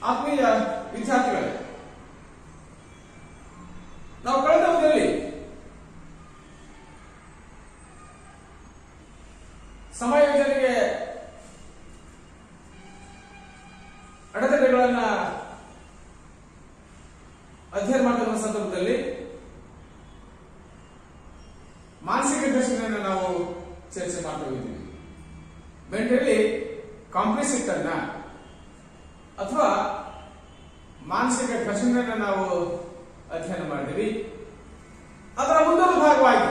ಆತ್ಮೀಯ ವಿದ್ಯಾರ್ಥಿಗಳೇ ನಾವು ಕಳೆದ ಅವಧಿಯಲ್ಲಿ ಸಮಯೋಜನೆಗೆ ಅಡೆತಡೆಗಳನ್ನ ಅಧ್ಯಯನ ಮಾಡಿದ ಸಂದರ್ಭದಲ್ಲಿ ಮಾನಸಿಕ ಘರ್ಷಣೆಯನ್ನು ನಾವು ಚರ್ಚೆ ಮಾಡ್ತಾ ಹೋಗಿದ್ದೀವಿ ಮೆಂಟಲಿ ಕಾಂಪ್ಲಿಸಿಟ್ ಅನ್ನ ಅಥವಾ ಮಾನಸಿಕ ಘರ್ಷಣೆಯನ್ನು ನಾವು ಅಧ್ಯಯನ ಮಾಡಿದ್ದೀವಿ ಅದರ ಮುಂದೊಂದು ಭಾಗವಾಗಿ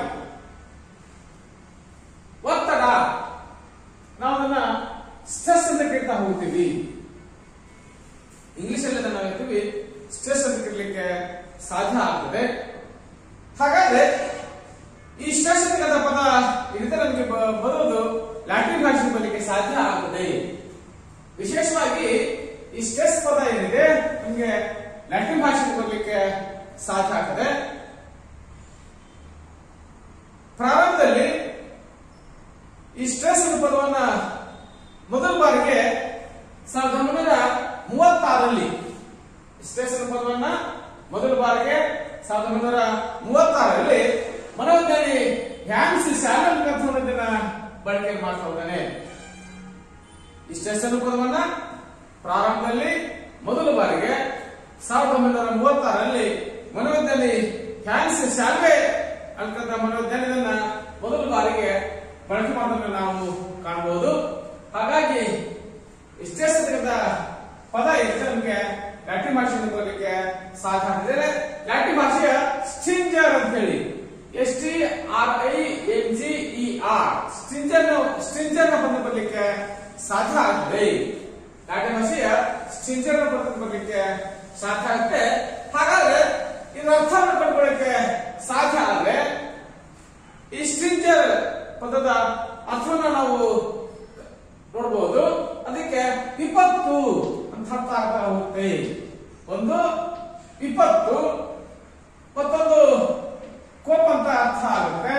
ಒತ್ತಡ ನಾವು ಅದನ್ನ ಸ್ಟ್ರೆಸ್ ಅಂತ ಕೇಳ್ತಾ ಹೋಗ್ತೀವಿ ಇಂಗ್ಲಿಷ್ ಅಲ್ಲಿ ನಾವು ಹೇಳ್ತೀವಿ ಸ್ಟ್ರೆಸ್ ಅಂತ ಕರೀಲಿಕ್ಕೆ ಸಾಧ್ಯ ಆಗ್ತದೆ ಹಾಗಾದ್ರೆ ಈ ಸ್ಟ್ರೆಸ್ ಅನ್ನೋ ಪದ ಇದರಿಂದ ನಮಗೆ ಬ- ಬರೋದು ಲ್ಯಾಟಿನ್ ಭಾಷೆ ಬರಲಿಕ್ಕೆ ಸಾಧ್ಯ ಆಗ್ತದೆ ವಿಶೇಷವಾಗಿ ಈ ಸ್ಟ್ರೆಸ್ ಪದ ಏನಿದೆ ನಮಗೆ ಲ್ಯಾಟಿನ್ ಭಾಷೆ ಬರಲಿಕ್ಕೆ ಸಾಧ್ಯ ಆಗ್ತದೆ ಪ್ರಾರಂಭದಲ್ಲಿ ಈ ಸ್ಟ್ರೆಸ್ ಅನ್ನೋ ಪದವನ್ನ ಮೊದಲ ಬಾರಿಗೆ ಸಾವಿರದ ಒಂಬೈನೂರ ಮೂವತ್ತಾರರಲ್ಲಿ ಸ್ಟ್ರೆಸ್ ಅನ್ನೋ ಪದವನ್ನ ಮೊದಲ ಬಾರಿಗೆ ಸಾವಿರದ ಒಂಬೈನೂರ ಮೂವತ್ತಾರರಲ್ಲಿ ಮನೋವಿಜ್ಞಾನಿ ಹ್ಯಾನ್ಸ್ ಸ್ಯಾಲನ್ ಕಥನದನ್ನ ಬಳಕೆ ಮಾಡ್ತಾ ಹೋದಾನೆ ಈ ಸ್ಟ್ರೆಸ್ ಅನ್ನೋ ಪದವನ್ನ ಪ್ರಾರಂಭದಲ್ಲಿ ಮೊದಲ ಬಾರಿಗೆ ಸಾವಿರದ ಒಂಬೈನೂರ ಮೂವತ್ತಾರರಲ್ಲಿ ಮನೋವಿಜ್ಞಾನಿ ಹ್ಯಾನ್ಸ್ ಸ್ಯಾಲ್ವೆ ಅಂತಕ್ಕಂಥ ಮನೋವಿಜ್ಞಾನಿಯನ್ನ ಮೊದಲ ಬಾರಿಗೆ ಬಳಕೆ ಮಾಡೋದನ್ನ ನಾವು ಕಾಣಬಹುದು ಹಾಗಾಗಿ ಇಷ್ಟೇ ಸತ್ಯದ ಪದ ಇದೆ ನಮಗೆ ಲ್ಯಾಟಿನ್ ಭಾಷೆಯಿಂದ ಬರಲಿಕ್ಕೆ ಸಾಧ್ಯ ಆಗ್ತದೆ ಲ್ಯಾಟಿನ್ ಭಾಷೆಯ ಸ್ಟಿಂಜರ್ ಅಂತ ಹೇಳಿ S T R I N G E R stringer stringer ನ ಪದ ಬರಲಿಕ್ಕೆ ಸಾಧ್ಯ ಆಗ್ತದೆ ಲ್ಯಾಟಿನ್ ಭಾಷೆಯ ಸ್ಟಿಂಜರ್ ನ ಪದ ಬರಲಿಕ್ಕೆ ಸಾಧ್ಯ ಆಗುತ್ತೆ ಹಾಗಾದ್ರೆ ಇದರ ಅರ್ಥವನ್ನು ಕಂಡುಕೊಳ್ಳಕ್ಕೆ ಸಾಧ್ಯ ಆದ್ರೆ ಈ ಸ್ಟಿಂಜರ್ ಪದದ ಅರ್ಥವನ್ನ ನಾವು ನೋಡಬಹುದು ಅದಕ್ಕೆ ವಿಪತ್ತು ಅಂತ ಅರ್ಥ ಆಗ್ತಾ ಹೋಗುತ್ತೆ ಒಂದು ವಿಪತ್ತು ಮತ್ತೊಂದು ಕೋಪ ಅಂತ ಅರ್ಥ ಆಗುತ್ತೆ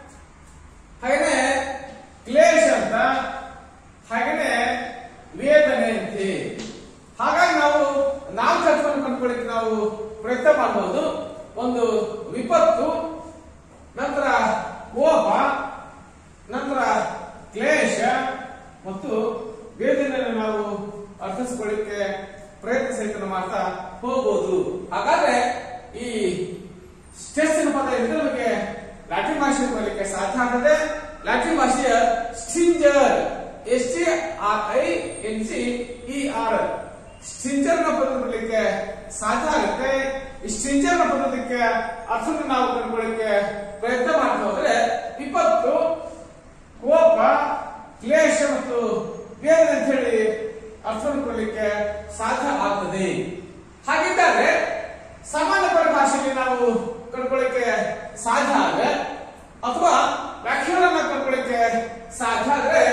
ಹಾಗೇನೆ ಕ್ಲೇಶ ಅಂತ ಹಾಗೇನೆ ವೇದನೆ ಅಂತೆ ಹಾಗಾಗಿ ನಾವು ನಾಲ್ಕು ಅರ್ಥವನ್ನು ಕಂಡುಕೊಳ್ಳಿಕ್ಕೆ ನಾವು ಪ್ರಯತ್ನ ಮಾಡಬಹುದು ಒಂದು ವಿಪತ್ತು ನಂತರ ಕೋಪ ನಂತರ ಕ್ಲೇಶ ಮತ್ತು ವೇದನೆಯನ್ನು ನಾವು ಅರ್ಥಿಸಿಕೊಳ್ಳಿಕ್ಕೆ ಪ್ರಯತ್ನ ಸಹಿತ ಮಾಡ್ತಾ ಹೋಗಬಹುದು ಹಾಗಾದ್ರೆ ಈ ಸ್ಟ್ರೆಸ್ ಪದ ಇದ್ರೆ ನಮಗೆ ಲ್ಯಾಟಿನ್ ಭಾಷೆ ಬರಲಿಕ್ಕೆ ಸಾಧ್ಯ ಆಗ್ತದೆ ಲ್ಯಾಟಿನ್ ಭಾಷೆಯ stringer S T R I N C E R stringer ನ ಪದ ಬರಲಿಕ್ಕೆ ಸಾಧ್ಯ ಆಗುತ್ತೆ ಈ ಸ್ಟಿಂಜರ್ ನ ಪದಕ್ಕೆ ಅರ್ಥವನ್ನು ನಾವು ಕಂಡುಕೊಳ್ಳಿಕ್ಕೆ ಪ್ರಯತ್ನ ಮಾಡ್ತಾ ಹೋದ್ರೆ ವಿಪತ್ತು ಕೋಪ ಕ್ಲೇಶ ಮತ್ತು ವೇದನೆ ಅಂತ ಹೇಳಿ ಅರ್ಥವನ್ನು ಕೊಡಲಿಕ್ಕೆ ಸಾಧ್ಯ ಆಗ್ತದೆ ಹಾಗಿದ್ದರೆ ಸಾಮಾನ್ಯ ಪರಿಭಾಷೆಯಲ್ಲಿ ನಾವು ಕಂಡುಕೊಳ್ಳಿಕ್ಕೆ ಸಾಧ್ಯ ಆದ್ರೆ ಅಥವಾ ವ್ಯಾಖ್ಯಾನ ಕಂಡುಕೊಳ್ಳಿಕ್ಕೆ ಸಾಧ್ಯ ಆದ್ರೆ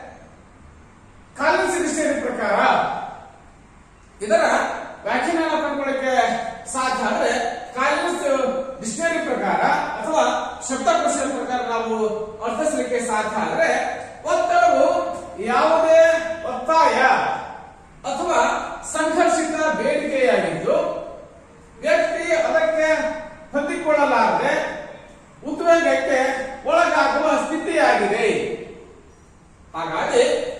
ಕಾಲಿನ ಡಿಕ್ಷನರಿ ಪ್ರಕಾರ ಇದರ ವ್ಯಾಖ್ಯಾನ ಕಂಡುಕೊಳ್ಳಿಕ್ಕೆ ಸಾಧ್ಯ ಆದ್ರೆ ಕಾಲಿನ ಡಿಕ್ಷನರಿ ಪ್ರಕಾರ ಅಥವಾ ಶಬ್ದಕೋಶದ ಪ್ರಕಾರ ನಾವು ಅರ್ಥಿಸಲಿಕ್ಕೆ ಸಾಧ್ಯ ಆದ್ರೆ ಒತ್ತಡವು ಯಾವುದೇ ಒತ್ತಾಯ ಅಥವಾ ಸಂಘರ್ಷಿತ ಬೇಡಿಕೆಯಾಗಿದ್ದು ವ್ಯಕ್ತಿ ಅದಕ್ಕೆ ಹೊಂದಿಕೊಳ್ಳಲಾರದೆ ಉದ್ವೇಗಕ್ಕೆ ಒಳಗಾಗುವ ಸ್ಥಿತಿಯಾಗಿದೆ ಹಾಗಾಗಿ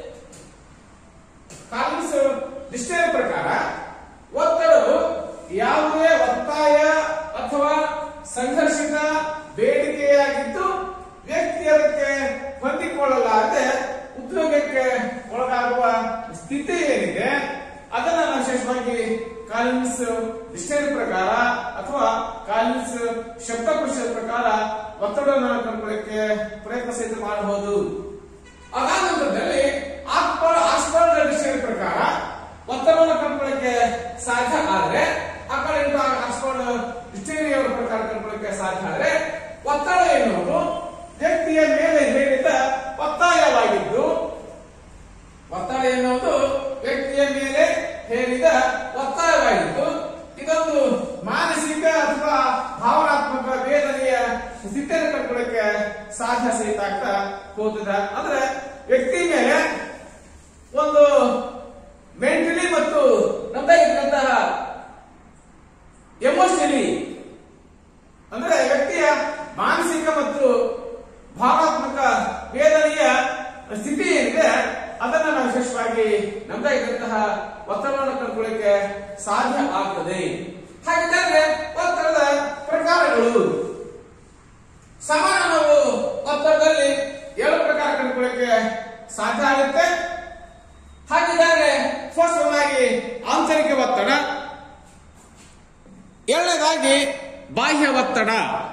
ಕಾಂಗ್ರೆಸ್ ಡಿಕ್ಷನರಿ ಪ್ರಕಾರ ಒತ್ತಡವು ಯಾವುದೇ ಒತ್ತಾಯ ಅಥವಾ ಸಂಘರ್ಷಿತ ಬೇಡಿಕೆಯಾಗಿದ್ದು ವ್ಯಕ್ತಿ ಅದಕ್ಕೆ ಹೊಂದಿಕೊಳ್ಳಲಾರದೆ ಉದ್ಯೋಗಕ್ಕೆ ಒಳಗಾಗುವ ಸ್ಥಿತಿ ಏನಿದೆ ಅದನ್ನ ನಾವು ವಿಶೇಷವಾಗಿ ಕಾಲಿನ್ಸ್ ಡಿಕ್ಷನರಿ ಪ್ರಕಾರ ಅಥವಾ ಕಾಲಿನ್ಸ್ ಶಬ್ದಕೋಶದ ಪ್ರಕಾರ ಒತ್ತಡವನ್ನು ಕಂಡುಕೊಳ್ಳಕ್ಕೆ ಪ್ರಯತ್ನ ಸಹಿತ ಮಾಡಬಹುದು ಅದಾದ ನಂತರದಲ್ಲಿ ಆಕ್ಬರ್ ಆಸ್ಬರ್ಡ್ ಡಿಕ್ಷನರಿ ಪ್ರಕಾರ ಒತ್ತಡವನ್ನು ಕಂಡುಕೊಳ್ಳಕ್ಕೆ ಸಾಧ್ಯ ಆದ್ರೆ ಆ ಕಡೆ ಆಕ್ಸ್ಫರ್ಡ್ ಡಿಕ್ಷನರಿ ಅವರ ಪ್ರಕಾರ ಕಂಡುಕೊಳ್ಳಕ್ಕೆ ಸಾಧ್ಯ ಆದ್ರೆ ಒತ್ತಡ ಎನ್ನುವುದು ವ್ಯಕ್ತಿಯ ಮೇಲೆ ಹೇರಿದ ಒತ್ತಾಯವಾಗಿದ್ದು ಒತ್ತಡ ಎನ್ನುವುದು ವ್ಯಕ್ತಿಯ ಮೇಲೆ ಹೇರಿದ ಒತ್ತಾಯವಾಗಿದ್ದು ಇದೊಂದು ಮಾನಸಿಕ ಅಥವಾ ಭಾವನಾತ್ಮಕ ವೇದನೆಯ ಸ್ಥಿತಿಯನ್ನು ಕಂಡುಕೊಳ್ಳಕ್ಕೆ ಸಾಧ್ಯ ಸಹಿತ ಆಗ್ತಾ ಹೋಗ್ತದ ಅಂದ್ರೆ ವ್ಯಕ್ತಿ ಮೇಲೆ ಒಂದು ಮೆಂಟಲಿ ಮತ್ತು ನಮ್ದಾಗಿರ್ತಕ್ಕಂತಹ ಎಮೋಷನಲಿ ಅಂದ್ರೆ ವ್ಯಕ್ತಿಯ ಮಾನಸಿಕ ಮತ್ತು ಭಾವಾತ್ಮಕ ವೇದನೆಯ ಸ್ಥಿತಿ ಏನಿದೆ ಅದನ್ನ ನಾವು ವಿಶೇಷವಾಗಿ ನಮ್ದಾಗಿದ್ದಂತಹ ಒತ್ತಡವನ್ನು ಕಂಡುಕೊಳ್ಳಕ್ಕೆ ಸಾಧ್ಯ ಆಗ್ತದೆ ಹಾಗಿದ್ದರೆ ಒತ್ತಡದ ಪ್ರಕಾರಗಳು ಸಮಾನ ನಾವು ಒತ್ತಡದಲ್ಲಿ ಏಳು ಪ್ರಕಾರ ಕಂಡುಕೊಳ್ಳಕ್ಕೆ ಸಾಧ್ಯ ಆಗುತ್ತೆ ಹಾಗಿದ್ದರೆ ಫಸ್ಟ್ ಆಗಿ ಆಂತರಿಕ ಒತ್ತಡ ಎರಡನೇದಾಗಿ ಬಾಹ್ಯ ಒತ್ತಡ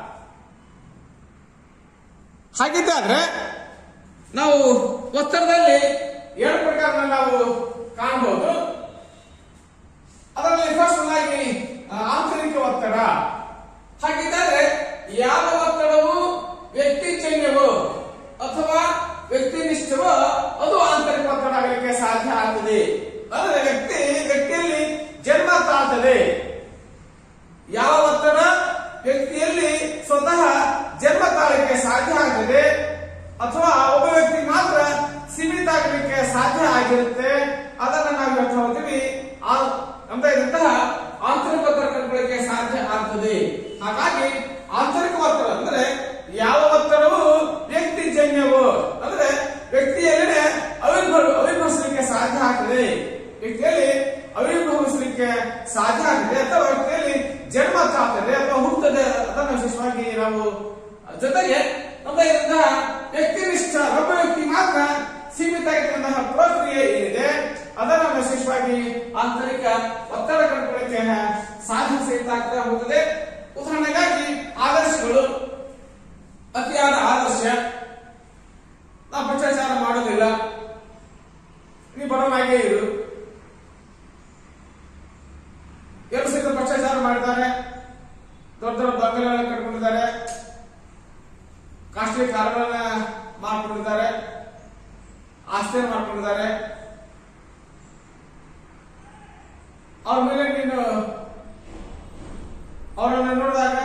ಹಾಗಿದ್ದಾದ್ರೆ ನಾವು ಒತ್ತಡದಲ್ಲಿ ಎರಡು ಪ್ರಕಾರ ನಾವು ಕಾಣಬಹುದು ಅದರಲ್ಲಿ ಫಸ್ಟ್ ಆಗಿ ಆ, ಆಂತರಿಕ ಒತ್ತಡ ಹಾಗಿದ್ದರೆ ಯಾವ ಒತ್ತಡವು ವ್ಯಕ್ತಿಜನ್ಯವೋ ಅಥವಾ ವ್ಯಕ್ತಿನಿಷ್ಠವೋ ಅದು ಆಂತರಿಕ ಒತ್ತಡ ಆಗಲಿಕ್ಕೆ ಸಾಧ್ಯ ಆಗ್ತದೆ ಅಂದ್ರೆ ವ್ಯಕ್ತಿ ವ್ಯಕ್ತಿಯಲ್ಲಿ ಜನ್ಮ ತಾಳ್ತದೆ ಯಾವ ಒತ್ತಡ ವ್ಯಕ್ತಿಯಲ್ಲಿ ಸ್ವತಃ ಜನ್ಮ ತಾಳಲಿಕ್ಕೆ ಸಾಧ್ಯ ಆಗ್ತದೆ ಅಥವಾ ಒಬ್ಬ ವ್ಯಕ್ತಿ ಮಾತ್ರ ಸೀಮಿತ ಆಗಲಿಕ್ಕೆ ಸಾಧ್ಯ ಆಗಿರುತ್ತೆ ಅದನ್ನ ನಾವು ಇವತ್ತು ಹೋಗ್ತೀವಿ ಅಂತ ಇದ್ದಂತಹ ಆಂತರಿಕ ಒತ್ತಡ ಕಂಡುಕೊಳ್ಳಿಕ್ಕೆ ಸಾಧ್ಯ ಆಗ್ತದೆ ಹಾಗಾಗಿ ಆಂತರಿಕ ಒತ್ತಡ ಅಂದ್ರೆ ಯಾವ ಒತ್ತಡವು ವ್ಯಕ್ತಿ ಜನ್ಯವು ಅಂದ್ರೆ ವ್ಯಕ್ತಿಯಲ್ಲಿ ಅವಿರ್ಭವ ಅವಿರ್ಭವಿಸಲಿಕ್ಕೆ ಸಾಧ್ಯ ಆಗ್ತದೆ ವ್ಯಕ್ತಿಯಲ್ಲಿ ಅವಿರ್ಭವಿಸಲಿಕ್ಕೆ ಸಾಧ್ಯ ಆಗ್ತದೆ ಅಥವಾ ವ್ಯಕ್ತಿಯಲ್ಲಿ ಜನ್ಮ ತಾಗ್ತದೆ ಅಥವಾ ಹುಟ್ಟುತ್ತದೆ ಅದನ್ನು ವಿಶೇಷವಾಗಿ ನಾವು ಜೊತೆಗೆ ನಮ್ಮದಾಗಿರುವಂತಹ ವ್ಯಕ್ತಿನಿಷ್ಠ ಒಬ್ಬ ವ್ಯಕ್ತಿ ಮಾತ್ರ ಸೀಮಿತ ಆಗಿರುವಂತಹ ಪ್ರಕ್ರಿಯೆ ಏನಿದೆ ಅದನ್ನು ವಿಶೇಷವಾಗಿ ಆಂತರಿಕ ಒತ್ತಡ ಕಂಡುಕೊಳ್ಳಕ್ಕೆ ಸಾಧ್ಯ ಸಹಿತ ಆಗ್ತಾ ಹೋಗುತ್ತದೆ ಉದಾಹರಣೆಗಾಗಿ ಆದರ್ಶಗಳು ಅತಿಯಾದ ಆದರ್ಶ ನಾವು ಭ್ರಷ್ಟಾಚಾರ ಮಾಡೋದಿಲ್ಲ ನೀ ಬಡವನಾಗೇ ಇರು ಎರಡು ಸಹಿತ ಭ್ರಷ್ಟಾಚಾರ ಮಾಡಿದ್ದಾರೆ ದೊಡ್ಡ ದೊಡ್ಡ ಬಂಗಲೆಗಳನ್ನ ಕಟ್ಕೊಂಡಿದ್ದಾರೆ ಕಾಸ್ಟ್ಲಿ ಕಾರುಗಳನ್ನ ಮಾಡ್ಕೊಂಡಿದ್ದಾರೆ ಆಸ್ತಿಯನ್ನು ಮಾಡ್ಕೊಂಡಿದ್ದಾರೆ ಅವ್ರ ಮೇಲೆ ನೀನು ಅವರನ್ನ ನೋಡಿದಾಗ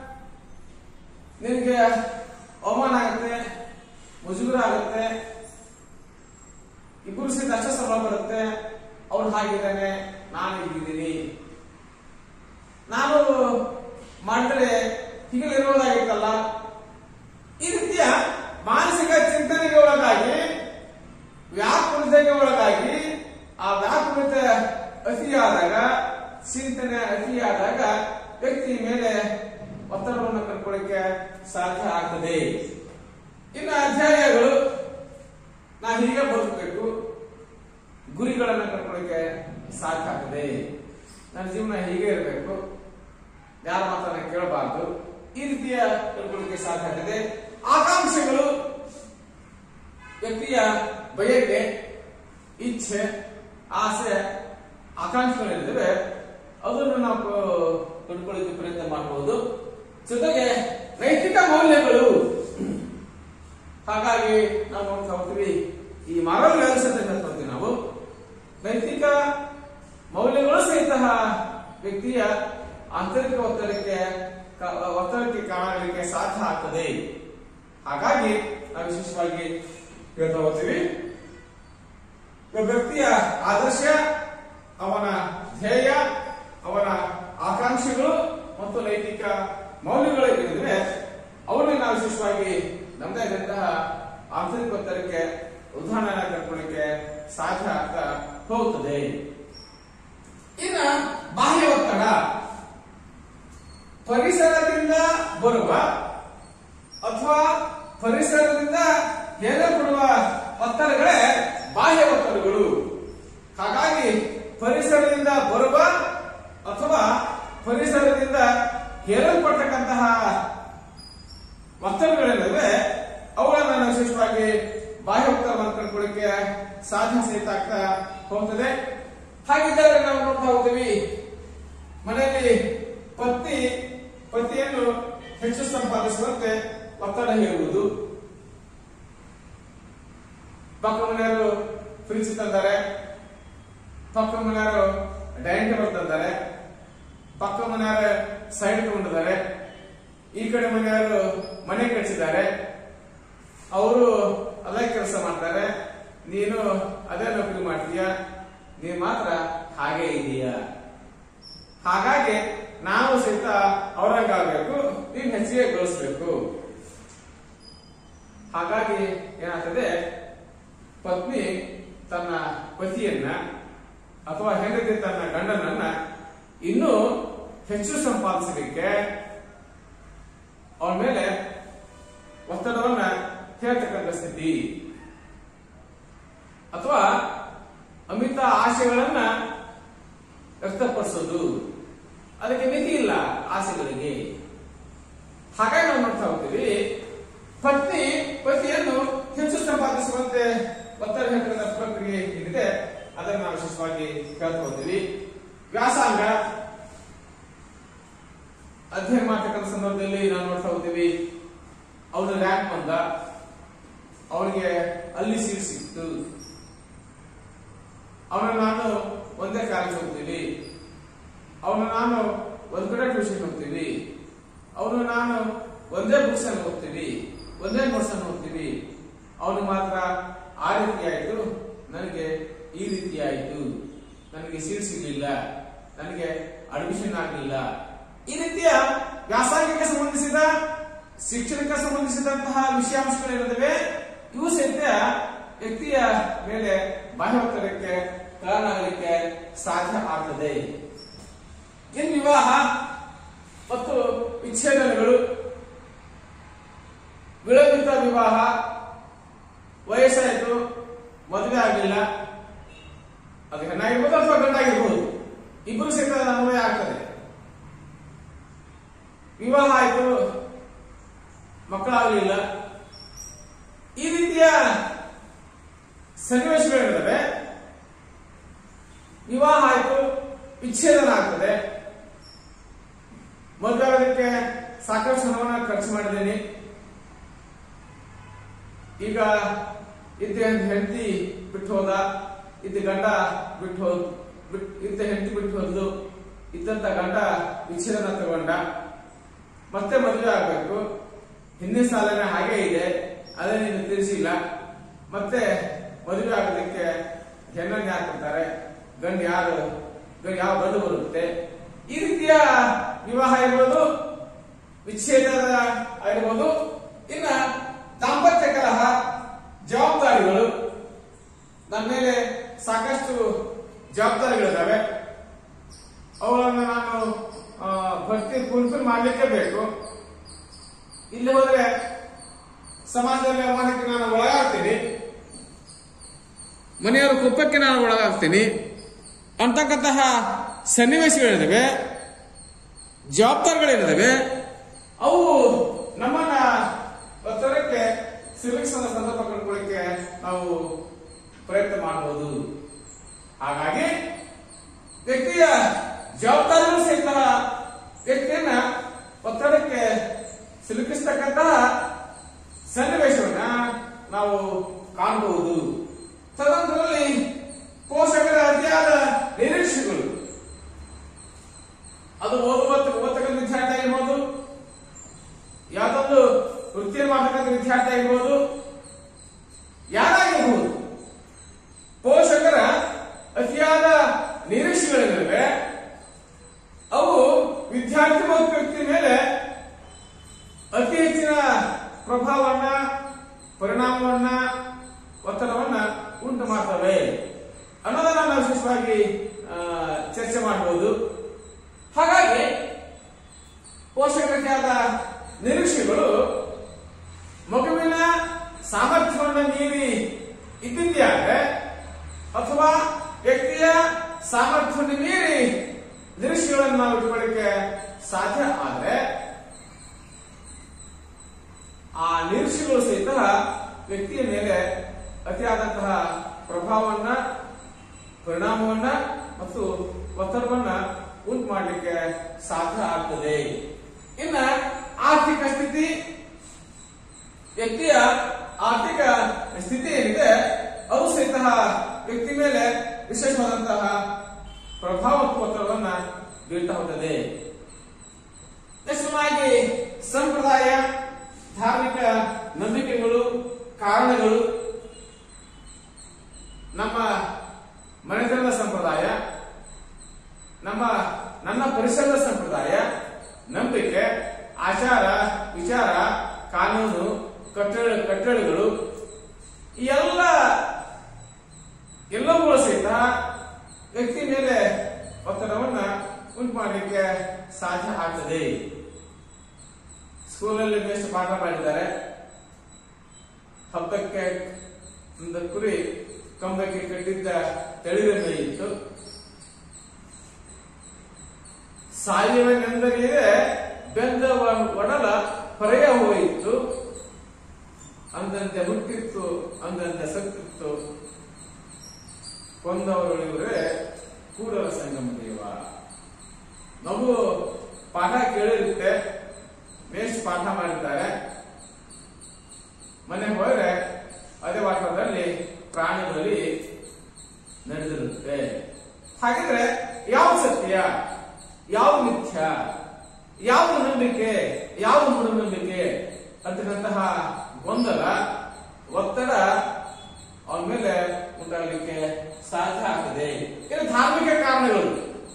ನಿನಗೆ ಅವಮಾನ ಆಗುತ್ತೆ ಮುಜುಗರ ಆಗುತ್ತೆ ಇಬ್ಬರು ಸಹಿತ ಅಷ್ಟ ಸಮ ಬರುತ್ತೆ ಅವ್ರು ಹಾಗಿದ್ದಾನೆ ನಾನು ಹೀಗಿದ್ದೀನಿ ನಾನು ಮಾಡಿದ್ರೆ ಹೀಗಿರುವುದಾಗಿತ್ತಲ್ಲ ಈ ರೀತಿಯ ಮಾನಸಿಕ ಚಿಂತನೆಗೆ ಒಳಗಾಗಿ ವ್ಯಾಕುಲತೆಗೆ ಒಳಗಾಗಿ ಆ ವ್ಯಾಕುಲತೆ ಅತಿಯಾದಾಗ ಚಿಂತನೆ ಅತಿಯಾದಾಗ ವ್ಯಕ್ತಿ ಮೇಲೆ ಒತ್ತಡವನ್ನು ಕಂಡುಕೊಳ್ಳಿಕ್ಕೆ ಸಾಧ್ಯ ಆಗ್ತದೆ ಇನ್ನು ಅಧ್ಯಾಯಗಳು ನಾವು ಹೀಗೆ ಬದುಕಬೇಕು ಗುರಿಗಳನ್ನ ಕಂಡುಕೊಳ್ಳಿಕ್ಕೆ ಸಾಧ್ಯ ಆಗ್ತದೆ ನನ್ನ ಜೀವನ ಹೀಗೆ ಇರಬೇಕು ಯಾರ ಮಾತನ್ನ ಕೇಳಬಾರ್ದು ಈ ರೀತಿಯ ತಿಳ್ಕೊಳ್ಳಿಕ್ಕೆ ಸಾಧ್ಯ ಆಗ್ತದೆ ಆಕಾಂಕ್ಷೆಗಳು ವ್ಯಕ್ತಿಯ ಬಯಕೆ ಇಚ್ಛೆ ಆಸೆ ಆಕಾಂಕ್ಷೆಗಳಿರ್ತವೆ ಅದನ್ನು ನಾವು ತಿಳ್ಕೊಳ್ಳಿಕ್ಕೆ ಪ್ರಯತ್ನ ಮಾಡಬಹುದು ಜೊತೆಗೆ ನೈತಿಕ ಮೌಲ್ಯಗಳು ಹಾಗಾಗಿ ನಾವು ನೋಡ್ತಾ ಹೋಗ್ತೀವಿ ಈ ಮಾರಲ್ ವ್ಯಾಲ್ಯೂಸ್ ಅಂತ ಹೇಳ್ತೀವಿ ನಾವು ನೈತಿಕ ಮೌಲ್ಯಗಳು ಸಹಿತ ವ್ಯಕ್ತಿಯ ಆಂತರಿಕ ಒತ್ತಡಕ್ಕೆ ಕ- ಒತ್ತಡಕ್ಕೆ ಕಾರಣಗಳಿಗೆ ಸಾಧ್ಯ ಆಗ್ತದೆ ಹಾಗಾಗಿ ನಾವು ವಿಶೇಷವಾಗಿ ಹೇಳ್ತಾ ಹೋಗ್ತೀವಿ ಒಬ್ಬ ವ್ಯಕ್ತಿಯ ಆದರ್ಶ ಅವನ ಧ್ಯೇಯ ಅವನ ಆಕಾಂಕ್ಷೆಗಳು ಮತ್ತು ನೈತಿಕ ಮೌಲ್ಯಗಳು ಏನಿವೆ ಅವನ್ನ ನಾವು ವಿಶೇಷವಾಗಿ ನಮ್ಮದೇ ಆದಂತಹ ಆಂತರಿಕ ಒತ್ತಡಕ್ಕೆ ಉದಾಹರಣೆ ಕಟ್ಕೊಳ್ಳಿಕ್ಕೆ ಸಾಧ್ಯ ಆಗ್ತಾ ಹೋಗುತ್ತದೆ ಇನ್ನ ಬಾಹ್ಯ ಒತ್ತಡ ಪರಿಸರದಿಂದ ಬರುವ ಅಥವಾ ಪರಿಸರದಿಂದ ಹೇರಲ್ಪಡುವ ಒತ್ತಡಗಳೇ ಬಾಹ್ಯ ಒತ್ತಡಗಳು ಹಾಗಾಗಿ ಪರಿಸರದಿಂದ ಬರುವ ಅಥವಾ ಪರಿಸರದಿಂದ ಹೇರಲ್ಪಟ್ಟಂತಹ ಒತ್ತಡಗಳಿವೆ ಅವುಗಳನ್ನು ನಾವು ವಿಶೇಷವಾಗಿ ಬಾಹ್ಯ ಒತ್ತಡವನ್ನು ಕಂಡುಕೊಳ್ಳಿಕ್ಕೆ ಸಾಧ್ಯ ಸಹಿತ ಆಗ್ತಾ ಹೋಗ್ತದೆ ಹಾಗಿದ್ದರೆ ನಾವು ನೋಡ್ತಾ ಹೋಗ್ತೀವಿ ಮನೆಯಲ್ಲಿ ಪತ್ನಿ ಪತಿಯನ್ನು ಹೆಚ್ಚು ಸಂಪಾದಿಸುವಂತೆ ಒತ್ತಡ ಹೇರುವುದು ಪಕ್ಕ ಮನೆಯವರು ಫ್ರಿಜ್ ತಂದಾರೆ ಪಕ್ಕ ಮನೆಯವರು ಡೈನಿಂಗ್ ಟೇಬಲ್ ತಂದಾರೆ ಪಕ್ಕ ಮನೆಯವರು ಸೈಡ್ ತಗೊಂಡಿದ್ದಾರೆ ಈ ಕಡೆ ಮನೆಯವರು ಮನೆ ಕಟ್ಟಿಸಿದ್ದಾರೆ ಅವರು ಅದೇ ಕೆಲಸ ಮಾಡ್ತಾರೆ ನೀನು ಅದೇ ನೌಕರಿ ಮಾಡ್ತೀಯ ನೀನು ಮಾತ್ರ ಹಾಗೆ ಇದೆಯಾ ಹಾಗಾಗಿ ನಾವು ಸಹಿತ ಔರಂಗಾಗಬೇಕು ನೀನ್ ಹೆಚ್ಚಿಗೆ ಗಳಿಸ್ಬೇಕು ಹಾಗಾಗಿ ಏನಾಗ್ತದೆ ಪತ್ನಿ ತನ್ನ ಪತಿಯನ್ನ ಅಥವಾ ಹೆಂಡತಿ ತನ್ನ ಗಂಡನನ್ನ ಇನ್ನೂ ಹೆಚ್ಚು ಸಂಪಾದಿಸಲಿಕ್ಕೆ ಅವನ ಮೇಲೆ ಒತ್ತಡವನ್ನ ಹೇಳ್ತಕ್ಕಂಥ ಸ್ಥಿತಿ ಅಥವಾ ಅಮಿತ ಆಶೆಗಳನ್ನ ವ್ಯಕ್ತಪಡಿಸೋದು ಅದಕ್ಕೆ ಮಿತಿ ಇಲ್ಲ ಆಸೆಗಳಿಗೆ ಹಾಗಾಗಿ ನಾವು ನೋಡ್ತಾ ಹೋಗ್ತೀವಿ ಪತ್ನಿ ಪತಿಯನ್ನು ಹೆಚ್ಚು ಸಂಪಾದಿಸುವಂತೆ ಒತ್ತಡ ಹೇಳುವ ಪ್ರಕ್ರಿಯೆ ಏನಿದೆ ಅದನ್ನು ನಾವು ವಿಶೇಷವಾಗಿ ಕೇಳ್ತಾ ಹೋಗ್ತೀವಿ ವ್ಯಾಸಂಗ ಅಧ್ಯಯನ ಮಾಡ್ತಕ್ಕಂಥ ಸಂದರ್ಭದಲ್ಲಿ ನಾವು ನೋಡ್ತಾ ಹೋಗ್ತೀವಿ ಅವನು ರ್ಯಾಂಕ್ ಬಂದ ಅವನಿಗೆ ಅಲ್ಲಿ ಸೀಟ್ ಸಿಕ್ತು ಅವನ ನಾನು ಒಂದೇ ಕಾಲೇಜ್ ಹೋಗ್ತೀವಿ ಅವನು ನಾನು ಒಂದ್ ಕಡೆ ಟ್ಯೂಷನ್ ಹೋಗ್ತೀವಿ ಅವನು ನಾನು ಒಂದೇ ಬುಕ್ಸ್ ಅನ್ನು ಹೋಗ್ತೀವಿ ಒಂದೇ ನೋಟ್ಸ್ ಅನ್ನು ಹೋಗ್ತೀವಿ ಅವನು ಮಾತ್ರ ಆ ರೀತಿ ಆಯ್ತು ನನಗೆ ಈ ರೀತಿ ಆಯ್ತು ನನಗೆ ಸೀಟ್ ಸಿಗ್ಲಿಲ್ಲ ನನಗೆ ಅಡ್ಮಿಷನ್ ಆಗಲಿಲ್ಲ ಈ ರೀತಿಯ ವ್ಯಾಸಂಗಕ್ಕೆ ಸಂಬಂಧಿಸಿದ ಶಿಕ್ಷಣಕ್ಕೆ ಸಂಬಂಧಿಸಿದಂತಹ ವಿಷಯಾಂಶಗಳಿರುತ್ತವೆ ಇವು ಸಹಿತ ವ್ಯಕ್ತಿಯ ಮೇಲೆ ಬಾಹ್ಯ ಒತ್ತಡಕ್ಕೆ ಕಾರಣ ಆಗಲಿಕ್ಕೆ ಸಾಧ್ಯ ಆಗ್ತದೆ ಇನ್ ವಿವಾಹ ಮತ್ತು ವಿಚ್ಛೇದನಗಳು ವಿಳಂಬಿತ ವಿವಾಹ ವಯಸ್ಸಾಯಿತು ಮದುವೆ ಆಗಲಿಲ್ಲ ಅದು ಹೆಣ್ಣಾಗಿರ್ಬೋದು ಅಥವಾ ಗಂಡಾಗಿರ್ಬೋದು ಇಬ್ಬರು ಸಹಿತ ಅನ್ವಯ ಆಗ್ತದೆ ವಿವಾಹ ಆಯಿತು ಮಕ್ಕಳಾಗಲಿಲ್ಲ ಈ ರೀತಿಯ ಸನ್ನಿವೇಶಗಳಿರ್ತವೆ ವಿವಾಹ ಆಯಿತು ವಿಚ್ಛೇದನ ಆಗ್ತದೆ ಮದುವೆ ಆಗೋದಕ್ಕೆ ಸಾಕಷ್ಟು ಹಣವನ್ನು ಖರ್ಚು ಮಾಡಿದ್ದೇನೆ ಈಗ ಇದ್ದ ಹೆಂಡತಿ ಬಿಟ್ಟು ಹೋದ ಇದ್ದ ಗಂಡ ಬಿಟ್ಟು ಹೋದ್ ಬಿಟ್- ಇದ್ದ ಹೆಂಡತಿ ಬಿಟ್ಟು ಹೋದ್ಲು ಇದ್ದಂತ ಗಂಡ ವಿಚ್ಛೇದನ ತಗೊಂಡ ಮತ್ತೆ ಮದುವೆ ಆಗ್ಬೇಕು ಹಿಂದಿನ ಸಾಲನೇ ಹಾಗೆ ಇದೆ ಅದೇ ನೀನು ತಿಳಿಸಿಲ್ಲ ಮತ್ತೆ ಮದುವೆ ಆಗೋದಕ್ಕೆ ಹೆಣ್ಣನ್ನು ಯಾರು ಕೊಡ್ತಾರೆ ಗಂಡು ಯಾರು ಗಂಡು ಯಾವ ಗಂಡು ಬರುತ್ತೆ ಈ ರೀತಿಯ ವಿವಾಹ ಇರ್ಬೋದು ವಿಚ್ಛೇದ ಆಗಿರ್ಬೋದು ಇನ್ನ ದಾಂಪತ್ಯ ಕಲಹ ಜವಾಬ್ದಾರಿಗಳು ನನ್ನ ಮೇಲೆ ಸಾಕಷ್ಟು ಜವಾಬ್ದಾರಿಗಳಿದ್ದಾವೆ ಅವುಗಳನ್ನು ನಾನು ಆ, ಭರ್ತಿ ಫುಲ್ಫಿಲ್ ಮಾಡ್ಲಿಕ್ಕೆ ಬೇಕು ಇಲ್ಲಿ ಹೋದ್ರೆ ಸಮಾಜದಲ್ಲಿ ಅವಮಾನಕ್ಕೆ ನಾನು ಒಳಗಾಗ್ತೀನಿ ಮನೆಯವರ ಕುಪ್ಪಕ್ಕೆ ನಾನು ಒಳಗಾಗ್ತೀನಿ ಅಂತಕ್ಕಂತಹ ಸನ್ನಿವೇಶಗಳಿದ್ದಾವೆ ಜವಾಬ್ದಾರಿಗಳಿದ್ದಾವೆ ಅವು ನಮ್ಮನ್ನ ಒತ್ತಡಕ್ಕೆ ಸಿಲುಕಿಸುವ ಸಂದರ್ಭ ಕಂಡುಕೊಳ್ಳಿಕ್ಕೆ ನಾವು ಪ್ರಯತ್ನ ಮಾಡಬಹುದು ಹಾಗಾಗಿ ವ್ಯಕ್ತಿಯ ಜವಾಬ್ದಾರಿಗಳು ಸಹಿತ ವ್ಯಕ್ತಿಯನ್ನ ಒತ್ತಡಕ್ಕೆ ಸಿಲುಕಿಸ್ತಕ್ಕಂತಹ ಸನ್ನಿವೇಶವನ್ನ ನಾವು ಕಾಣಬಹುದು ತದನಂತರದಲ್ಲಿ ಪೋಷಕರ ಅತಿಯಾದ ನಿರೀಕ್ಷೆಗಳು ಅದು ಓದುವ ಓದತಕ್ಕಂಥ ವಿದ್ಯಾರ್ಥಿ ಆಗಿರ್ಬೋದು ಯಾವ್ದೊಂದು ವೃತ್ತಿಯನ್ನು ಮಾಡತಕ್ಕಂಥ ವಿದ್ಯಾರ್ಥಿ ಆಗಿರ್ಬೋದು ಯಾರಾಗಿರ್ಬೋದು ಪೋಷಕರ ಅತಿಯಾದ ನಿರೀಕ್ಷೆಗಳಿವೆ ಅವು ವಿದ್ಯಾರ್ಥಿ ಮತ್ತು ವ್ಯಕ್ತಿ ಮೇಲೆ ಅತಿ ಹೆಚ್ಚಿನ ಪ್ರಭಾವವನ್ನ ಪರಿಣಾಮವನ್ನ ಒತ್ತಡವನ್ನ ಉಂಟು ಮಾಡ್ತವೆ ಅನ್ನೋದನ್ನ ನಾವು ವಿಶೇಷವಾಗಿ ಆ, ಚರ್ಚೆ ಮಾಡಬಹುದು ಹಾಗಾಗಿ ಪೋಷಕರಿಗೆ ಆದ ನಿರೀಕ್ಷೆಗಳು ಮಗುವಿನ ಸಾಮರ್ಥ್ಯವನ್ನು ಮೀರಿ ಇದ್ದಿದ್ಯಾದ್ರೆ ಅಥವಾ ವ್ಯಕ್ತಿಯ ಸಾಮರ್ಥ್ಯವನ್ನು ಮೀರಿ ನಿರೀಕ್ಷೆಗಳನ್ನು ನಾವು ಇಟ್ಕೊಳ್ಳಿಕ್ಕೆ ಸಾಧ್ಯ ಆದ್ರೆ ಆ ನಿರೀಕ್ಷೆಗಳು ಸಹಿತ ವ್ಯಕ್ತಿಯ ಮೇಲೆ ಅತಿಯಾದಂತಹ ಪ್ರಭಾವವನ್ನ ಪರಿಣಾಮವನ್ನ ಮತ್ತು ಒತ್ತಡವನ್ನ ಉಂಟು ಮಾಡಲಿಕ್ಕೆ ಸಾಧ್ಯ ಆಗ್ತದೆ ಇನ್ನ ಆರ್ಥಿಕ ಸ್ಥಿತಿ ವ್ಯಕ್ತಿಯ ಆರ್ಥಿಕ ಸ್ಥಿತಿ ಏನಿದೆ ಅದು ಸಹಿತ ವ್ಯಕ್ತಿ ಮೇಲೆ ವಿಶೇಷವಾದಂತಹ ಪ್ರಭಾವ ಮತ್ತು ಒತ್ತಡವನ್ನ ಬೀಳ್ತಾ ಹೋಗ್ತದೆ ನೆಕ್ಸ್ಟಾಗಿ ಸಂಪ್ರದಾಯ ಧಾರ್ಮಿಕ ನಂಬಿಕೆಗಳು ಕಾರಣಗಳು ನಮ್ಮ ಮನೆತನದ ಸಂಪ್ರದಾಯ ಒಂದು ಕುರಿ ಕಂಬಕ್ಕೆ ಕಟ್ಟಿದ್ದ ತೆಳಿದ ಮೇಯಿತ್ತು ಸಾಯುವನೆಂದರಿಯೇ ಬೆಂದ ವ- ಒಡಲ ಹೊರೆಯ ಹೋಯಿತು ಅಂದಂತೆ ಹುಟ್ಟಿತ್ತು ಅಂದಂತೆ ಸತ್ತಿತ್ತು ಕೊಂದವರು ಇವರೇ ಕೂಡಲ ಸಂಗಮ ದೇವ ಮಗು ಪಾಠ ಕೇಳಿರುತ್ತೆ ಮೇಷ್ ಪಾಠ ಮಾಡಿದ್ದಾರೆ ಮನೆಗೆ ಹೋದ್ರೆ ಅದೇ ವಾಟದಲ್ಲಿ ಪ್ರಾಣಿ ಬಲಿ ನಡೆದಿರುತ್ತೆ ಹಾಗಿದ್ರೆ ಯಾವ ಸತ್ಯ ಯಾವ ಮಿಥ್ಯ ಯಾವ ನಂಬಿಕೆ ಯಾವ ಮೂಢನಂಬಿಕೆ ಅಂತಕ್ಕಂತಹ ಗೊಂದಲ ಒತ್ತಡ ಅವನ ಮೇಲೆ ಉಂಟಾಗಲಿಕ್ಕೆ ಸಾಧ್ಯ ಆಗ್ತದೆ ಇನ್ನು ಧಾರ್ಮಿಕ ಕಾರಣಗಳು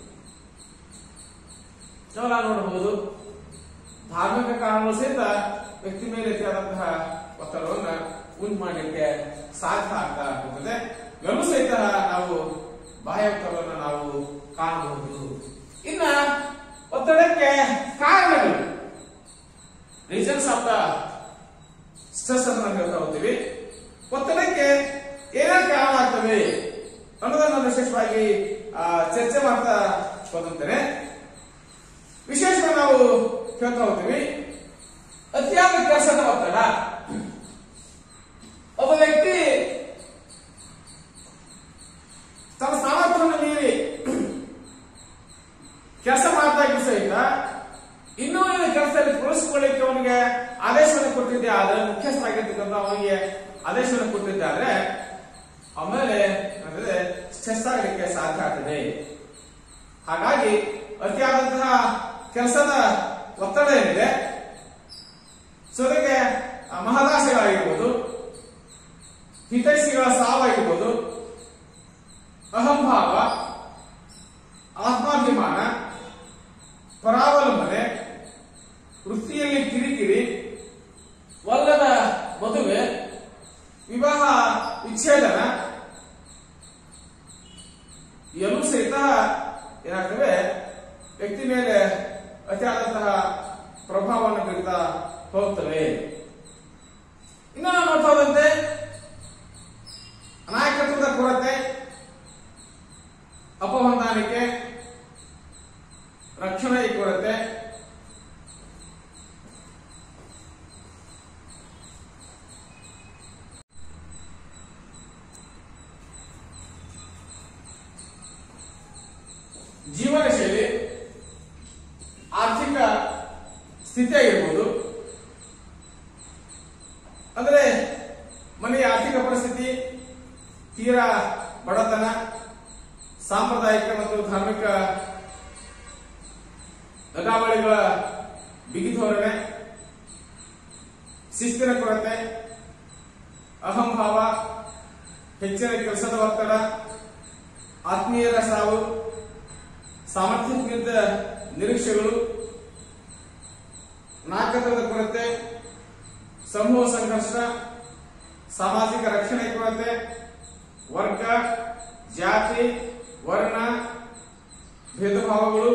ನಾವೆಲ್ಲ ನೋಡಬಹುದು ಧಾರ್ಮಿಕ ಕಾರಣಗಳು ಸಹಿತ ವ್ಯಕ್ತಿ ಮೇಲೆ ಹೆಚ್ಚಾದಂತಹ ಒತ್ತಡವನ್ನ ಉಂಟು ಮಾಡಲಿಕ್ಕೆ ಸಾಧ್ಯ ಆಗ್ತಾ ಹೋಗುತ್ತದೆ ಇವೆಲ್ಲೂ ಸಹಿತ ನಾವು ಬಾಹ್ಯ ಒತ್ತಡವನ್ನು ನಾವು ಕಾಣಬಹುದು ಇನ್ನ ಒತ್ತಡಕ್ಕೆ ಕಾರಣಗಳು ರೀಸನ್ಸ್ ಆಫ್ ದ ಸ್ಟ್ರೆಸ್ ಅನ್ನು ನಾವು ಹೇಳ್ತಾ ಹೋಗ್ತೀವಿ ಒತ್ತಡಕ್ಕೆ ಏನೇನು ಕಾರಣ ಆಗ್ತವೆ ಅನ್ನೋದನ್ನು ವಿಶೇಷವಾಗಿ ಆ, ಚರ್ಚೆ ಮಾಡ್ತಾ ಹೋದಂತೇನೆ ವಿಶೇಷವಾಗಿ ನಾವು ಹೇಳ್ತಾ ಹೋಗ್ತೀವಿ ಅತಿಯಾದ ಕೆಲಸದ ಒತ್ತಡ ಒಬ್ಬ ವ್ಯಕ್ತಿ ತನ್ನ ಸಾಮರ್ಥ್ಯವನ್ನು ಮೀರಿ ಕೆಲಸ ಮಾಡ್ತಾ ಇದ್ದು ಸಹಿತ ಇನ್ನೂ ಈ ಕೆಲಸದಲ್ಲಿ ತೊಡಗಿಸಿಕೊಳ್ಳಿಕ್ಕೆ ಅವನಿಗೆ ಆದೇಶವನ್ನು ಕೊಟ್ಟಿದ್ದೆ ಆದ್ರೆ ಮುಖ್ಯಸ್ಥರಾಗಿರ್ತಕ್ಕಂಥ ಅವನಿಗೆ ಆದೇಶವನ್ನು ಕೊಟ್ಟಿದ್ದೆ ಆದ್ರೆ ಆಮೇಲೆ ಅಂದ್ರೆ ಸ್ಟ್ರೆಸ್ ಆಗಲಿಕ್ಕೆ ಸಾಧ್ಯ ಆಗ್ತದೆ ಹಾಗಾಗಿ ಅತಿಯಾದಂತಹ ಕೆಲಸದ ಒತ್ತಡ ಏನಿದೆ ಸೊ ಅದಕ್ಕೆ ಆ ಮಹದಾಸೆಗಳಾಗಿರ್ಬೋದು ಹಿತೈಷಿಗಳ ಸಾವಾಗಿರ್ಬೋದು ಅಹಂಭಾವ ಆತ್ಮಾಭಿಮಾನ ಪರಾವಲಂಬನೆ ವೃತ್ತಿಯಲ್ಲಿ ಕಿರಿಕಿರಿ ಒಲ್ಲದ ಮದುವೆ ವಿವಾಹ ವಿಚ್ಛೇದನ ಎಲ್ಲೂ ಸಹಿತ ಏನಾಗ್ತವೆ ವ್ಯಕ್ತಿ ಮೇಲೆ ಅತಿಯಾದಂತಹ ಪ್ರಭಾವವನ್ನು ಬೀರ್ತಾ ಹೋಗ್ತವೆ ಇನ್ನು ನಾವು ನೋಡ್ತಾ ಹೋದಂತೆ ನಾಯಕತ್ವದ ಕೊರತೆ ಅಪಹೊಂದಾಣಿಕೆ ರಕ್ಷಣೆ ಕೊರತೆ ಜೀವನ ಶೈಲಿ ಆರ್ಥಿಕ ಸ್ಥಿತಿ ಆಗಿರ್ಬೋದು ಅಂದ್ರೆ ಮನೆಯ ಆರ್ಥಿಕ ಪರಿಸ್ಥಿತಿ ತೀರಾ ಬಡತನ ಸಾಂಪ್ರದಾಯಿಕ ಮತ್ತು ಧಾರ್ಮಿಕ ನಡಾವಳಿಗಳ ಬಿಗಿ ಧೋರಣೆ ಶಿಸ್ತಿನ ಕೊರತೆ ಅಹಂಭಾವ ಹೆಚ್ಚಿನ ಕೆಲಸದ ಒತ್ತಡ ಆತ್ಮೀಯರ ಸಾವು ಸಾಮರ್ಥ್ಯಕ್ಕಿಂತ ನಿರೀಕ್ಷೆಗಳು ನಾಯಕತ್ವದ ಕೊರತೆ ಸಮೂಹ ಸಂಘರ್ಷ ಸಾಮಾಜಿಕ ರಕ್ಷಣೆ ಕೊರತೆ ವರ್ಗ ಜಾತಿ ವರ್ಣ ಭೇದ ಭಾವಗಳು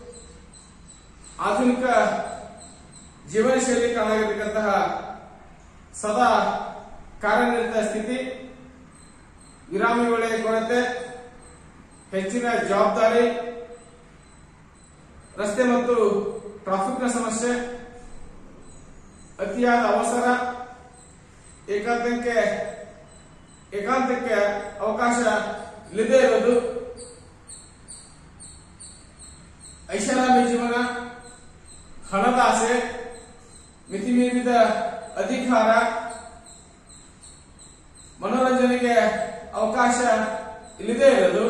ಆಧುನಿಕ ಜೀವನ ಶೈಲಿ ಕಾರಣವಾಗಿರ್ತಕ್ಕಂತಹ ಸದಾ ಕಾರ್ಯನಿರತ ಸ್ಥಿತಿ ವಿರಾಮ ವೇಳೆಯ ಕೊರತೆ ಹೆಚ್ಚಿನ ಜವಾಬ್ದಾರಿ ರಸ್ತೆ ಮತ್ತು ಟ್ರಾಫಿಕ್ನ ಸಮಸ್ಯೆ ಅತಿಯಾದ ಅವಸರ ಏಕಾಂತಕ್ಕೆ ಏಕಾಂತಕ್ಕೆ ಅವಕಾಶ ಇಲ್ಲದೆ ಇರೋದು ಐಷಾರಾಮಿ ಜೀವನ ಹಣದ ಆಸೆ ಮಿತಿಮೀರಿದ ಅಧಿಕಾರ ಮನೋರಂಜನೆಗೆ ಅವಕಾಶ ಇಲ್ಲದೆ ಇರೋದು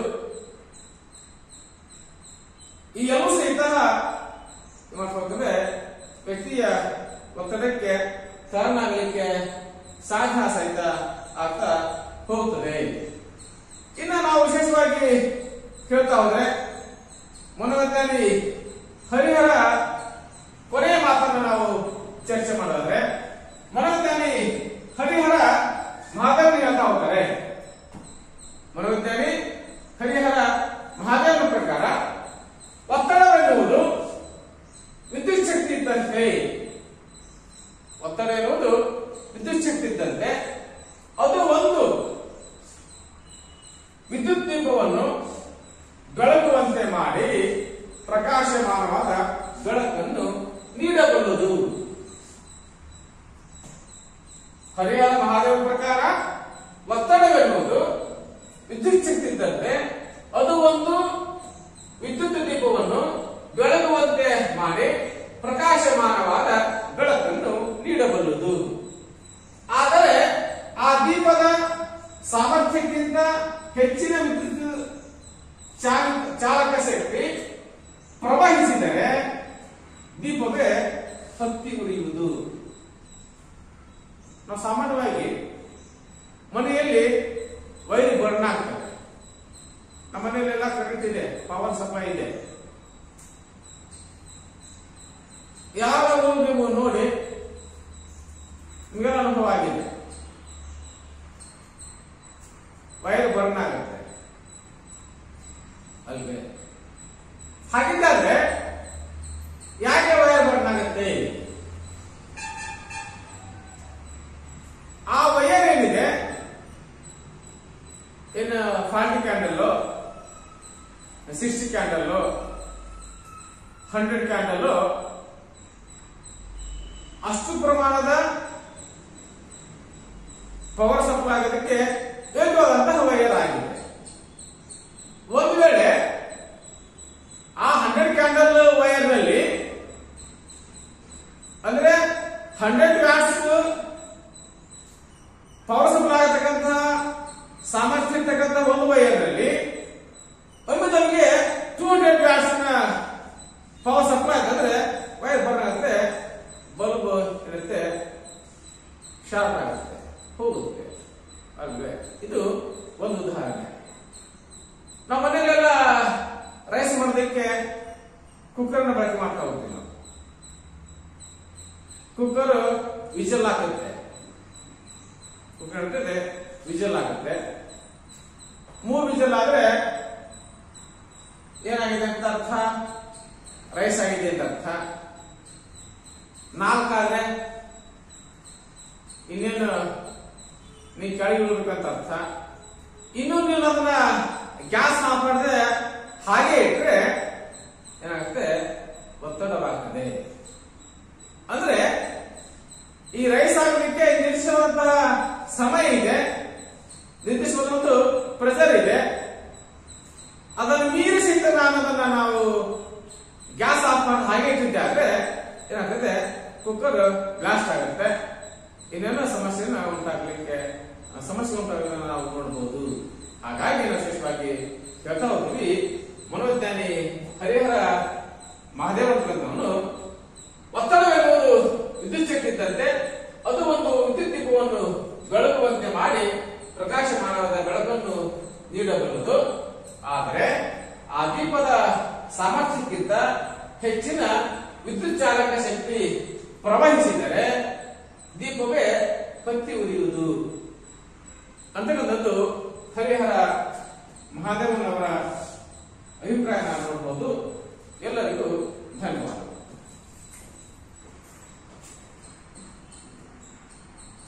ಈ ಎಲ್ಲವೂ ಸಹಿತ ಏನಾಗ್ತದೆ ವ್ಯಕ್ತಿಯ ಒತ್ತಡಕ್ಕೆ ಕಾರಣ ಆಗಲಿಕ್ಕೆ ಸಾಧ್ಯ ಸಹಿತ ಆಗ್ತಾ ಹೋಗುತ್ತದೆ ಇನ್ನು ನಾವು ವಿಶೇಷವಾಗಿ ಕೇಳ್ತಾ ಹೋದ್ರೆ ಮನೋವಿಜ್ಞಾನಿ ಹರಿಹರ ಕೊನೆಯ ಮಾತನ್ನು ನಾವು ಚರ್ಚೆ ಮಾಡೋದ್ರೆ ಮನೋವಿಜ್ಞಾನಿ ಹರಿಹರ ಮಹಾದೇವನ ಹೇಳ್ತಾ ಹೋಗ್ತಾರೆ ಮನೋವಿಜ್ಞಾನಿ ಹರಿಹರ ಮಹಾದೇವನ ಪ್ರಕಾರ ಒತ್ತಡವೆನ್ನುವುದು ವಿದ್ಯುತ್ ಶಕ್ತಿ ಇದ್ದಂತೆ ಒತ್ತಡ ಎನ್ನುವುದು ವಿದ್ಯುತ್ ಶಕ್ತಿ ಇದ್ದಂತೆ ಅದು ಒಂದು ಸಾಮರ್ಥ್ಯಕ್ಕಿಂತ ಹೆಚ್ಚಿನ ವಿದ್ಯುತ್ ಚಾಲ- ಚಾಲಕ ಶಕ್ತಿ ಪ್ರವಹಿಸಿದರೆ ದೀಪವೇ ಹತ್ತಿ ಉರಿಯುವುದು ನಾವು ಸಾಮಾನ್ಯವಾಗಿ ಮನೆಯಲ್ಲಿ ವೈರ್ ಬರ್ನ್ ಆಗ್ತದೆ ನಮ್ಮ ಮನೆಯಲ್ಲೆಲ್ಲ ಕರೆಂಟ್ ಇದೆ ಪವರ್ ಸಪ್ಲೈ ಇದೆ ಯಾವಾಗಲೂ ನೀವು ನೋಡಿ ನಿಮಗೆಲ್ಲ ಅನುಭವ ಆಗಿದೆ ವೈರ್ ಬರ್ನ್ ಆಗುತ್ತೆ ಅಲ್ವೇ ಹಾಗಿದ್ದಾದ್ರೆ ಯಾಕೆ ವೈರ್ ಬರ್ನ್ ಆಗುತ್ತೆ ಆ ವೈರ್ ಏನಿದೆ ಏನು forty candle sixty candle hundred candle ಅಷ್ಟು ಪ್ರಮಾಣದ ಪವರ್ ಸಪ್ಲೈ ಆಗೋದಕ್ಕೆ ಯೋಗ್ಯವಾದಂತಹ ವೈರ್ ಆಗಿದೆ ಒಂದು ವೇಳೆ ಆ ಹಂಡ್ರೆಡ್ ಕ್ಯಾಂಡಲ್ ವೈರ್ ನಲ್ಲಿ ಅಂದ್ರೆ ಹಂಡ್ರೆಡ್ ವ್ಯಾಟ್ಸ್ ಪವರ್ ಸಪ್ಲೈ ಆಗತಕ್ಕಂತಹ ಸಾಮರ್ಥ್ಯ ಇರ್ತಕ್ಕಂಥ ಒಂದು ವೈರ್ ನಲ್ಲಿ ಒಮ್ಮೆ ನಮಗೆ ಟೂ ಹಂಡ್ರೆಡ್ ವ್ಯಾಟ್ಸ್ ನ ಪವರ್ ಸಪ್ಲೈ ಅಂತಂದ್ರೆ ವೈರ್ ಬರ್ನ್ ಆಗುತ್ತೆ ಬಲ್ಬ್ ಇರುತ್ತೆ ಶಾರ್ಟ್ ಆಗುತ್ತೆ ಹೋಗುತ್ತೆ ಅಲ್ವೇ ಇದು ಒಂದು ಉದಾಹರಣೆ ನಮ್ಮ ಮನೆಯಲ್ಲೆಲ್ಲ ರೈಸ್ ಮಾಡೋದಕ್ಕೆ ಕುಕ್ಕರ್ನ ಬಳಕೆ ಮಾಡ್ತಾ ಹೋಗ್ತೀವಿ ನಾವು ಕುಕ್ಕರ್ ವಿಜಲ್ ಹಾಕುತ್ತೆ ಕುಕ್ಕರ್ ಇರ್ತದೆ ವಿಜಲ್ ಆಗುತ್ತೆ ಮೂರು ವಿಜಲ್ ಆದ್ರೆ ಏನಾಗಿದೆ ಅಂತ ಅರ್ಥ ರೈಸ್ ಆಗಿದೆ ಅಂತ ಅರ್ಥ ನಾಲ್ಕಾದ್ರೆ ಇನ್ನೇನು ನೀ ಕೆಳಗೆ ಇಳ್ಬೇಕಂತ ಅರ್ಥ ಇನ್ನು ನೀವು ಅದನ್ನ ಗ್ಯಾಸ್ ಆಫ್ ಮಾಡಿದ್ರೆ ಹಾಗೆ ಇಟ್ರೆ ಏನಾಗುತ್ತೆ ಒತ್ತಡವಾಗ್ತದೆ ಅಂದ್ರೆ ಈ ರೈಸ್ ಆಗಲಿಕ್ಕೆ ನಿರ್ದಿಷ್ಟವಾದಂತಹ ಸಮಯ ಇದೆ ನಿರ್ದಿಷ್ಟವಾದ ಒಂದು ಪ್ರೆಷರ್ ಇದೆ ಅದನ್ನು ಮೀರಿಸಿದ ನಾನು ಅದನ್ನ ನಾವು ಗ್ಯಾಸ್ ಆಫ್ ಮಾಡಿ ಹಾಗೆ ಇಟ್ಟಿದ್ದೆ ಆದ್ರೆ ಏನಾಗ್ತದೆ ಕುಕ್ಕರ್ ಬ್ಲಾಸ್ಟ್ ಆಗುತ್ತೆ ಇನ್ನೇನೋ ಸಮಸ್ಯೆನ ಉಂಟಾಗ್ಲಿಕ್ಕೆ ಆ ಸಮಸ್ಯೆ ಉಂಟಾಗೋದನ್ನ ನಾವು ನೋಡಬಹುದು ಹಾಗಾಗಿ ನಾವು ವಿಶೇಷವಾಗಿ ಹೇಳ್ತಾ ಹೋಗ್ತೀವಿ ಮನೋವಿಜ್ಞಾನಿ ಹರಿಹರ ಮಹಾದೇವ ಅಂತಕ್ಕಂಥವನು ಒತ್ತಡವೆನ್ನುವುದು ವಿದ್ಯುತ್ ಶಕ್ತಿ ಇದ್ದಂತೆ ಅದು ಒಂದು ವಿದ್ಯುತ್ ದೀಪವನ್ನು ಬೆಳಗುವಂತೆ ಮಾಡಿ ಪ್ರಕಾಶಮಾನವಾದ ಬೆಳಕನ್ನು ನೀಡಬಲ್ಲದು ಆದರೆ ಆ ದೀಪದ ಸಾಮರ್ಥ್ಯಕ್ಕಿಂತ ಹೆಚ್ಚಿನ ವಿದ್ಯುತ್ ಚಾಲಕ ಶಕ್ತಿ ಪ್ರವಹಿಸಿದರೆ ದೀಪವೇ ಕತ್ತಿ ಉರಿಯುವುದು ಅಂತಕ್ಕಂಥದ್ದು ಹರಿಹರ ಮಹಾದೇವನವರ ಅಭಿಪ್ರಾಯ ನಾವು ನೋಡಬಹುದು ಎಲ್ಲರಿಗೂ ಧನ್ಯವಾದ